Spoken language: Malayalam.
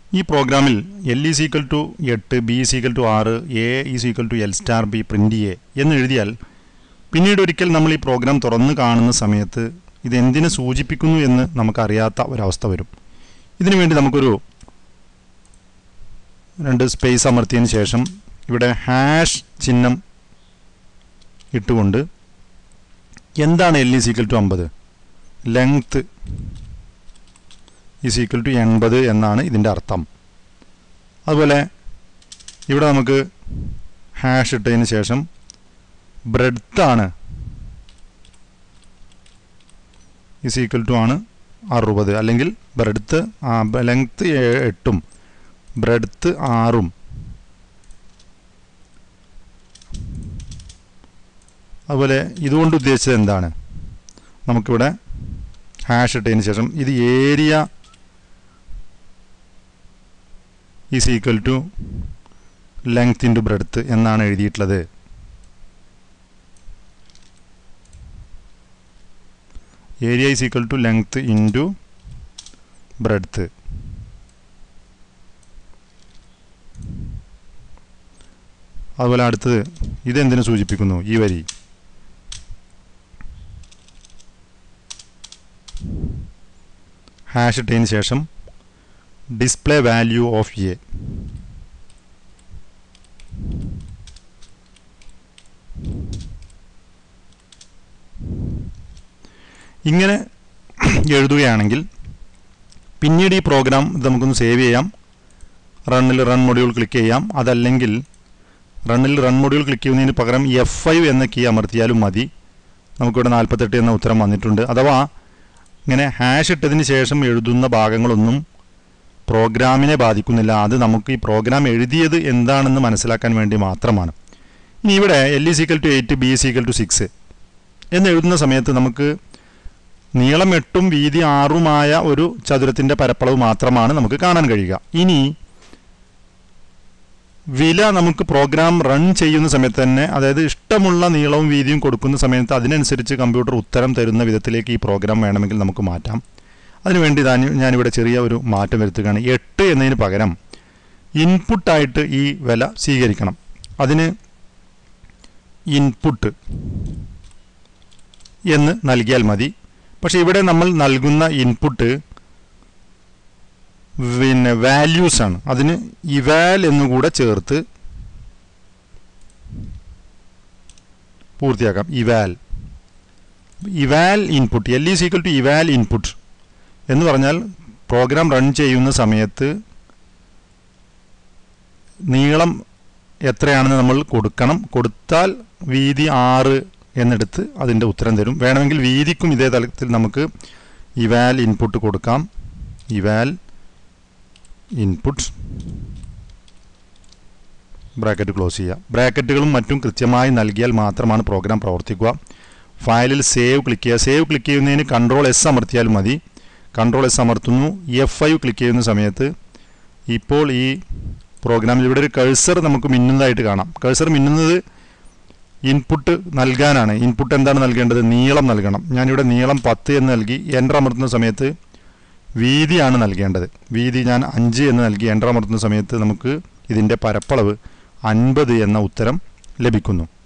ഈ പ്രോഗ്രാമിൽ എൽ ഈസ് ഈക്വൽ ടു എട്ട് ബി ഈസ് ഈക്വൽ ടു ആറ് A is equal to L star B print A എന്ന് എഴുതിയാൽ പിന്നീട് ഒരിക്കൽ നമ്മൾ ഈ പ്രോഗ്രാം തുറന്ന് കാണുന്ന സമയത്ത് ഇത് എന്തിനെ സൂചിപ്പിക്കുന്നു എന്ന് നമുക്കറിയാത്ത ഒരവസ്ഥ വരും ഇതിനു വേണ്ടി നമുക്കൊരു രണ്ട് സ്പേസ് അമർത്തിയതിന് ശേഷം ഇവിടെ ഹാഷ് ചിഹ്നം ഇട്ടുകൊണ്ട് എന്താണ് എൽ ഈസ് ഈക്വൽ ടു അമ്പത് ലെങ്ത്ത് ഈസ് ഈക്വൽ ടു എൺപത് എന്നാണ് ഇതിൻ്റെ അർത്ഥം അതുപോലെ ഇവിടെ നമുക്ക് ഹാഷ് ഇട്ടതിന് ശേഷം ബ്രെഡ്ത്താണ് ഈസ് ഈക്വൽ ടു ആണ് അറുപത് അല്ലെങ്കിൽ ബ്രെഡ്ത്ത് ലെങ്ത്ത് എട്ടും ബ്രെഡ്ത്ത് ആറും അതുപോലെ ഇതുകൊണ്ട് ഉദ്ദേശിച്ചത് എന്താണ് നമുക്കിവിടെ ഹാഷ് ഇട്ടതിന് ശേഷം ഇത് area is equal to length into breadth എന്നാണ് എഴുതിയിട്ടുള്ളത് area is equal to length into breadth അതുപോലെ അടുത്തത് ഇതെന്തിനു സൂചിപ്പിക്കുന്നു ഈ വരി ഹാഷ് ഇട്ടതിന് ശേഷം ഡിസ്പ്ലേ വാല്യൂ ഓഫ് എ ഇങ്ങനെ എഴുതുകയാണെങ്കിൽ പിന്നീട് ഈ പ്രോഗ്രാം ഇത് നമുക്കൊന്ന് സേവ് ചെയ്യാം റണ്ണിൽ റൺ മൊഡ്യൂൾ ക്ലിക്ക് ചെയ്യാം അതല്ലെങ്കിൽ റണ്ണിൽ റൺ മൊഡ്യൂൾ ക്ലിക്ക് ചെയ്യുന്നതിന് പകരം എഫ് ഫൈവ് എന്ന കീ അമർത്തിയാലും മതി നമുക്കിവിടെ നാൽപ്പത്തെട്ട് എന്ന ഉത്തരം വന്നിട്ടുണ്ട് അഥവാ ഇങ്ങനെ ഹാഷ് ഇട്ടതിന് ശേഷം എഴുതുന്ന ഭാഗങ്ങളൊന്നും പ്രോഗ്രാമിനെ ബാധിക്കുന്നില്ല അത് നമുക്ക് ഈ പ്രോഗ്രാം എഴുതിയത് എന്താണെന്ന് മനസ്സിലാക്കാൻ വേണ്ടി മാത്രമാണ് ഇനി ഇവിടെ L is equal to eight B equal to six എന്ന് എഴുതുന്ന സമയത്ത് നമുക്ക് നീളം എട്ടും വീതി ആറുമായ ഒരു ചതുരത്തിൻ്റെ പരപ്പളവ് മാത്രമാണ് നമുക്ക് കാണാൻ കഴിയുക ഇനി വില നമുക്ക് പ്രോഗ്രാം റൺ ചെയ്യുന്ന സമയത്ത് തന്നെ അതായത് ഇഷ്ടമുള്ള നീളവും വീതിയും കൊടുക്കുന്ന സമയത്ത് അതിനനുസരിച്ച് കമ്പ്യൂട്ടർ ഉത്തരം തരുന്ന വിധത്തിലേക്ക് ഈ പ്രോഗ്രാം വേണമെങ്കിൽ നമുക്ക് മാറ്റാം അതിനുവേണ്ടി ഞാൻ ഞാനിവിടെ ചെറിയ ഒരു മാറ്റം വരുത്തുകയാണ് എട്ട് എന്നതിന് പകരം ഇൻപുട്ടായിട്ട് ഈ വില സ്വീകരിക്കണം അതിന് ഇൻപുട്ട് എന്ന് നൽകിയാൽ മതി പക്ഷേ ഇവിടെ നമ്മൾ നൽകുന്ന ഇൻപുട്ട് പിന്നെ വാല്യൂസ് ആണ് അതിന് ഇവാൽ എന്നുകൂടെ ചേർത്ത് പൂർത്തിയാക്കാം eval eval input L is equal to eval input എന്ന് പറഞ്ഞാൽ പ്രോഗ്രാം റൺ ചെയ്യുന്ന സമയത്ത് നീളം എത്രയാണെന്ന് നമ്മൾ കൊടുക്കണം കൊടുത്താൽ വീതി ആറ് എന്നെടുത്ത് അതിൻ്റെ ഉത്തരം തരും വേണമെങ്കിൽ വീതിക്കും ഇതേ തലത്തിൽ നമുക്ക് ഇവാൽ ഇൻപുട്ട് കൊടുക്കാം ഇവാൽ ഇൻപുട്ട് ബ്രാക്കറ്റ് ക്ലോസ് ചെയ്യുക ബ്രാക്കറ്റുകളും മറ്റും കൃത്യമായി നൽകിയാൽ മാത്രമാണ് പ്രോഗ്രാം പ്രവർത്തിക്കുക ഫയലിൽ സേവ് ക്ലിക്ക് ചെയ്യുക സേവ് ക്ലിക്ക് ചെയ്യുന്നതിന് കൺട്രോൾ എസ് അമർത്തിയാൽ മതി കൺട്രോൾ എസ് അമർത്തുന്നു എഫ് ഐ ക്ലിക്ക് ചെയ്യുന്ന സമയത്ത് ഇപ്പോൾ ഈ പ്രോഗ്രാമിൽ ഇവിടെ ഒരു കഴ്സർ നമുക്ക് മിന്നുന്നതായിട്ട് കാണാം കഴ്സർ മിന്നുന്നത് ഇൻപുട്ട് നൽകാനാണ് ഇൻപുട്ട് എന്താണ് നൽകേണ്ടത് നീളം നൽകണം ഞാനിവിടെ നീളം പത്ത് എന്ന് നൽകി എൻ്റർ അമർത്തുന്ന സമയത്ത് വീതിയാണ് നൽകേണ്ടത് വീതി ഞാൻ അഞ്ച് എന്ന് നൽകി എൻ്റർ അമർത്തുന്ന സമയത്ത് നമുക്ക് ഇതിൻ്റെ പരപ്പളവ് അൻപത് എന്ന ഉത്തരം ലഭിക്കുന്നു